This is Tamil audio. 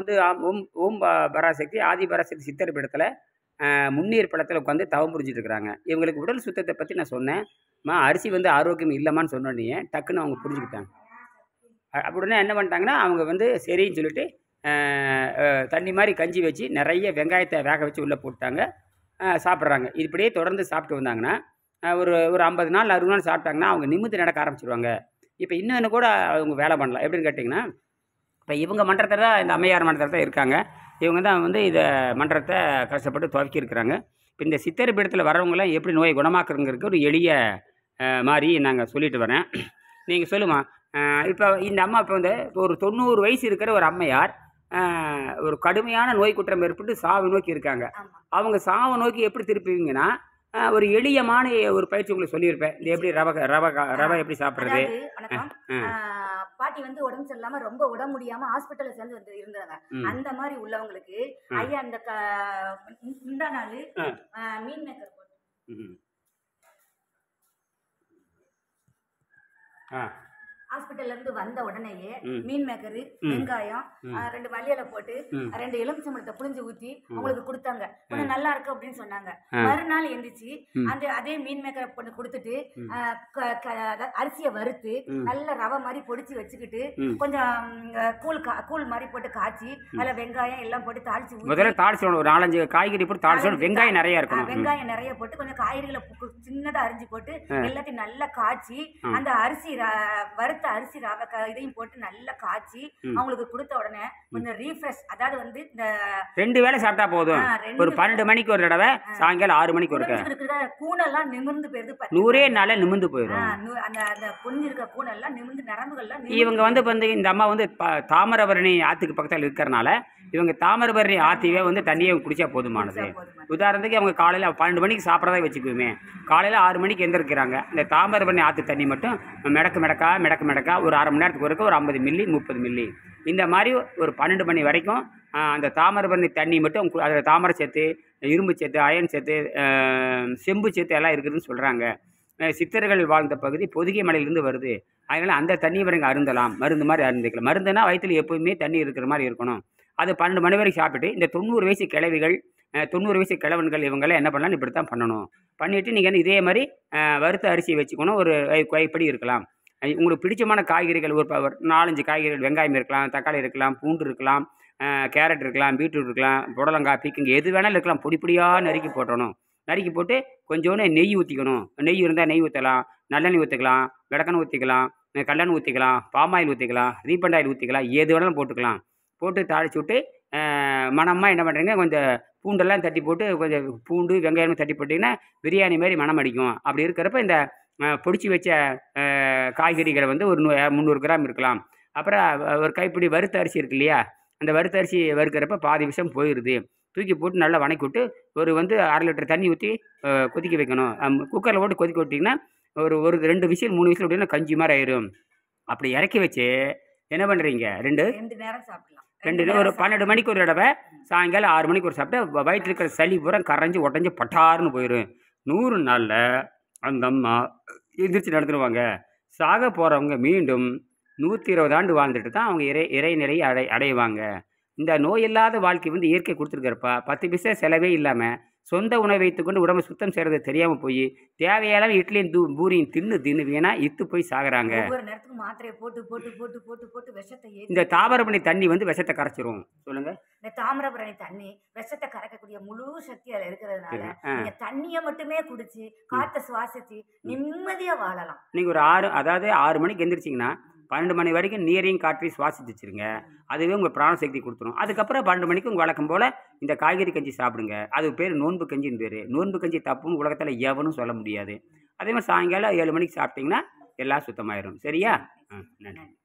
வந்து ஆம், ஓம் ஓம் ப- பராசக்தி ஆதி பராசக்தி சித்தர் பீடத்தில் முன்னீர் பழத்தில் உட்காந்து தவம் புரிஞ்சிட்டு இருக்கிறாங்க இவங்களுக்கு உடல் சுத்தத்தை பற்றி நான் சொன்னேன் மா அரிசி வந்து ஆரோக்கியம் இல்லைம்மான்னு சொன்னோடனே டக்குன்னு அவங்க புரிஞ்சுக்கிட்டாங்க அ- அப்ப உடனே என்ன பண்ணிட்டாங்கன்னா அவங்க வந்து சரின்னு சொல்லிட்டு அஹ், அஹ், தண்ணி மாதிரி கஞ்சி வச்சு நிறைய வெங்காயத்தை வேக வச்சு உள்ளே போட்டாங்க அஹ், சாப்பிட்றாங்க இப்படியே தொடர்ந்து சாப்பிட்டு வந்தாங்கன்னா அஹ், ஒரு ஒரு ஐம்பது நாள் அறுபது நாள் சாப்பிட்டாங்கன்னா அவங்க நிமிர்ந்து நடக்க ஆரம்பிச்சிருவாங்க இப்போ இன்னொன்று கூட அவங்க வேலை பண்ணலாம் எப்படின்னு கேட்டிங்கன்னா இப்போ இவங்க மன்றத்தில் தான் இந்த அம்மையார் மன்றத்தில் தான் இருக்காங்க இவங்க தான் வந்து இதை மன்றத்தை கஷ்டப்பட்டு துவக்கி இருக்கிறாங்க இப்போ இந்த சித்தர் பீடத்தில் வரவங்களாம் எப்படி நோயை குணமாக்குறதுங்கிறதுக்கு ஒரு எளிய அஹ், மாதிரி நாங்கள் சொல்லிட்டு வரேன் நீங்கள் சொல்லுமா இப்போ இந்த அம்மா இப்போ வந்து ஒரு தொண்ணூறு வயசு இருக்கிற ஒரு அம்மையார் அஹ், ஒரு கடுமையான நோய் குற்றம் ஏற்பட்டு சாவு நோக்கி இருக்காங்க ஆமா அவங்க சாவு நோக்கி எப்படி திருப்புவீங்கன்னா அஹ், ஒரு எளியமான ஒரு பயிற்சி உங்களுக்கு சொல்லியிருப்பேன் இது எப்படி ரவை ரவை ரவை எப்படி சாப்பிட்றது அதாவது வணக்கம் ம். ஆஹ் பாட்டி வந்து உடம்பு சரியில்லாம ரொம்ப உடம்பு முடியாம ஹாஸ்பிட்டல்ல சேர்ந்து வந்து இருந்தாங்க ம். அந்த மாதிரி உள்ளவங்களுக்கு ம். ஐயா அந்த க- முந்தா நாள் ம். மீன் மேக்கர் போட்டு ம். ஆ ஹாஸ்பிட்டல்ல இருந்து வந்த உடனேயே ம். மீன் மேக்கரு ம். வெங்காயம் ம். ஆஹ் ரெண்டு மல்லியில போட்டு ம். ரெண்டு எலுமிச்சம்பழத்தை புளிஞ்சு ஊத்தி அவங்களுக்கு கொடுத்தாங்க கொஞ்சம் நல்லா இருக்கு அப்படின்னு சொன்னாங்க ஆ. மறுநாள் எந்திரிச்சு ம். அந்த அதே மீன் மேக்கரை பண்ணி கொடுத்துட்டு ம். ஆஹ் க- க- அதாவது அரிசியை வறுத்து ம். நல்ல ரவை மாதிரி பொடிச்சு வச்சுக்கிட்டு ம். கொஞ்சம் ம், கூழ் கா கூழ் மாதிரி போட்டு காய்ச்சி அதில் வெங்காயம் எல்லாம் போட்டு தாளிச்சு ஊத்தி, முதல்ல தாளிச்சிடணும் ஒரு நாலஞ்சு காய்கறி போட்டு தாளிச்சிடணும் தாளிச்சு வெங்காயம் நிறைய ஆ, இருக்கணும் ம். வெங்காயம் நிறைய போட்டு கொஞ்சம் காய்கறிகளை பு- கு- சின்னதா அரிஞ்சு போட்டு எல்லாத்தையும் நல்லா காய்ச்சி ம். அந்த அரிசி ர- வறுத்த அரிசி ரவை க- இதையும் போட்டு நல்லா காய்ச்சி ம். அவங்களுக்கு கொடுத்த உடனே கொஞ்சம் ரீஃப்ரெஷ் அதாவது வந்து இந்த ரெண்டு வேளை சாப்பிட்டா போதும் ஆ, ரெண்டு ஒரு பன்னெண்டு மணிக்கு ஒரு தடவை சாயங்காலம் ஆறு மணிக்கு ஒருக்க புரிஞ்சுக்கிட்டு இருக்கிற கூனெல்லாம் நிமிர்ந்து போயிருது பாத்தீங்களா? நூறே நாளே நிமிந்து ஆ, போயிடும் நு- அந்த அந்த புரிஞ்சிருக்க கூனெல்லாம் நிமிர்ந்து நரம்புகள்லாம் நிமிர்ந்து இவங்க வந்து இப்போ வந்து இந்த அம்மா வந்து ப- தாமிரபரணி ஆற்றுக்கு பக்கத்தில் இருக்கிறனால இவங்க தாமிரபரணி ஆற்றிவே வந்து தண்ணியை குடிச்சா போதுமானது குடிச்சா போதுமானது. உதாரணத்துக்கு அவங்க காலையில் பன்னெண்டு மணிக்கு சாப்பிட்றதா வச்சுக்குவோமே காலையில் ஆறு மணிக்கு எந்திரிக்கிறாங்க இந்த தாமிரபரணி ஆற்று தண்ணி மட்டும் மிடக்கு மிடக்கா மிடக்கு மிடக்கா ஒரு அரை மணி நேரத்துக்கு ஒருக்க ஒரு ஐம்பது மில்லி முப்பது மில்லி இந்த மாதிரி ஒரு பன்னெண்டு மணி வரைக்கும் ஆ, அந்த தாமிரபரணி தண்ணி மட்டும் கு- அதில் தாமரை சத்து இரும்பு சத்து அயன் சத்து ஆ, செம்பு சத்து எல்லாம் இருக்குதுன்னு சொல்கிறாங்க சித்தர்கள் வாழ்ந்த பகுதி பொதிகை மலையிலேருந்து வருது அதனால் அந்த தண்ணி வரைக்கும் அருந்தலாம் மருந்து மாதிரி அருந்திக்கலாம் மருந்துனா வயிற்றில் எப்போவுமே தண்ணி இருக்கிற மாதிரி இருக்கணும் அது பன்னெண்டு மணி வரைக்கும் சாப்பிட்டுட்டு இந்த தொண்ணூறு வயசு கிழவிகள் அஹ், தொண்ணூறு வயசு கிழவன்கள் இவங்கெல்லாம் என்ன பண்ணலாம் இப்படி தான் பண்ணணும் பண்ணிவிட்டு நீங்கள் வந்து இதே மாதிரி அஹ், வறுத்த அரிசி வச்சுக்கணும் ஒரு கை- கைப்பிடி இருக்கலாம் அஹ், உங்களுக்கு பிடிச்சமான காய்கறிகள் ஒரு ப- ஒரு நாலஞ்சு காய்கறிகள் வெங்காயம் இருக்கலாம் தக்காளி இருக்கலாம் பூண்டு இருக்கலாம் அஹ், கேரட் இருக்கலாம் பீட்ரூட் இருக்கலாம் புடலங்காய் பீக்கங்க எது வேணாலும் இருக்கலாம் பொடி பொடியாக நறுக்கி போட்டணும் நறுக்கி போட்டு கொஞ்சோண்டு நெய் ஊற்றிக்கணும் நெய் இருந்தால் நெய் ஊற்றலாம் நல்லெண்ணெய் ஊற்றிக்கலாம் விளக்கெண்ணெய் ஊற்றிக்கலாம் கல்லெண்ணெய் ஊற்றிக்கலாம் பாமாயில் ஊற்றிக்கலாம் ரீபண்ட் ஆயில் ஊற்றிக்கலாம் எது வேணாலும் போட்டுக்கலாம் போட்டு தாளிச்சு விட்டு மணமாக என்ன பண்ணுறீங்க கொஞ்சம் பூண்டெல்லாம் தட்டி போட்டு கொஞ்சம் பூண்டு வெங்காயம் தட்டி போட்டிங்கன்னா பிரியாணி மாதிரி மணம் அடிக்கும் அப்படி இருக்கிறப்ப இந்த பொடிச்சு வச்ச அஹ், காய்கறிகளை வந்து ஒரு நூ- முந்நூறு கிராம் இருக்கலாம் அப்புறம் ஒரு கைப்பிடி வறுத்த அரிசி இருக்கு இல்லையா அந்த வறுத்த அரிசி வறுக்கிறப்ப பாதி விஷம் போயிடுது தூக்கி போட்டு நல்லா வணக்கி விட்டு ஒரு வந்து அரை லிட்டர் தண்ணி ஊற்றி கொதிக்க வைக்கணும் குக்கரில் போட்டு கொதிக்க விட்டிங்கன்னா ஒரு ஒரு ரெண்டு விசில் மூணு விசில் விட்டிங்கன்னா கஞ்சி மாதிரி ஆயிரும் அப்படி இறக்கி வச்சு என்ன பண்ணுறீங்க ரெண்டு ரெண்டு நேரம் சாப்பிடலாம் ரெண்டு நேரம் ஒரு பன்னெண்டு மணிக்கு ஒரு தடவை சாயங்காலம் ஆறு மணிக்கு ஒரு சாப்பிட்டு வ- வயித்துல இருக்கிற சளி பூரா கரைஞ்சி உடஞ்சி பட்டாருன்னு போயிடும் நூறு நாளில் அந்த அம்மா எந்திரிச்சு நடந்துருவாங்க சாக போகிறவங்க மீண்டும் நூற்றி இருபது ஆண்டு வாழ்ந்துட்டு தான் அவங்க இறை இறைநிலையை அடை அடைவாங்க இந்த நோய் இல்லாத வாழ்க்கை வந்து இயற்கை கொடுத்துருக்கிறப்ப பத்து பைசா செலவே இல்லாமல் சொந்த உணவை வைத்துக்கொண்டு உடம்பை சுத்தம் செய்கிறது தெரியாமல் போய் தேவையான இட்லியும் தூ பூரியும் தின்னு தின்னு வீணா இத்து போய் சாகுறாங்க ஒவ்வொரு நேரத்துக்கும் மாத்திரையை போட்டு போட்டு போட்டு போட்டு போட்டு விஷத்தை ஏத்தி இந்த தாவரப்பணி தண்ணி வந்து விஷத்தை கரைச்சிரும் சொல்லுங்கள் இந்த தாமிரபரணி தண்ணி விஷத்தை கறக்கக்கூடிய முழு சக்தி அதுல இருக்கிறதுனால ஆ. நீங்க தண்ணியை மட்டுமே குடிச்சு காத்த சுவாசிச்சு நிம்மதியா வாழலாம் நீங்கள் ஒரு ஆறு அதாவது ஆறு மணிக்கு எந்திரிச்சிங்கன்னா பன்னெண்டு மணி வரைக்கும் நீரையும் காற்றையும் சுவாசிச்சு வச்சிருங்க அதுவே உங்கள் பிராணசக்தி கொடுத்துரும் அதுக்கப்புறம் பன்னெண்டு மணிக்கு உங்கள் வழக்கம் போல் இந்த காய்கறி கஞ்சி சாப்பிடுங்க அது பேர் நோன்பு கஞ்சின்னு பேர் நோன்பு கஞ்சி தப்புன்னு உலகத்தில் எவனும் சொல்ல முடியாது அதே மாதிரி சாயங்காலம் ஏழு மணிக்கு சாப்பிட்டிங்கன்னா எல்லாம் சுத்தமாயிரும் சரியா ஆ நன்றி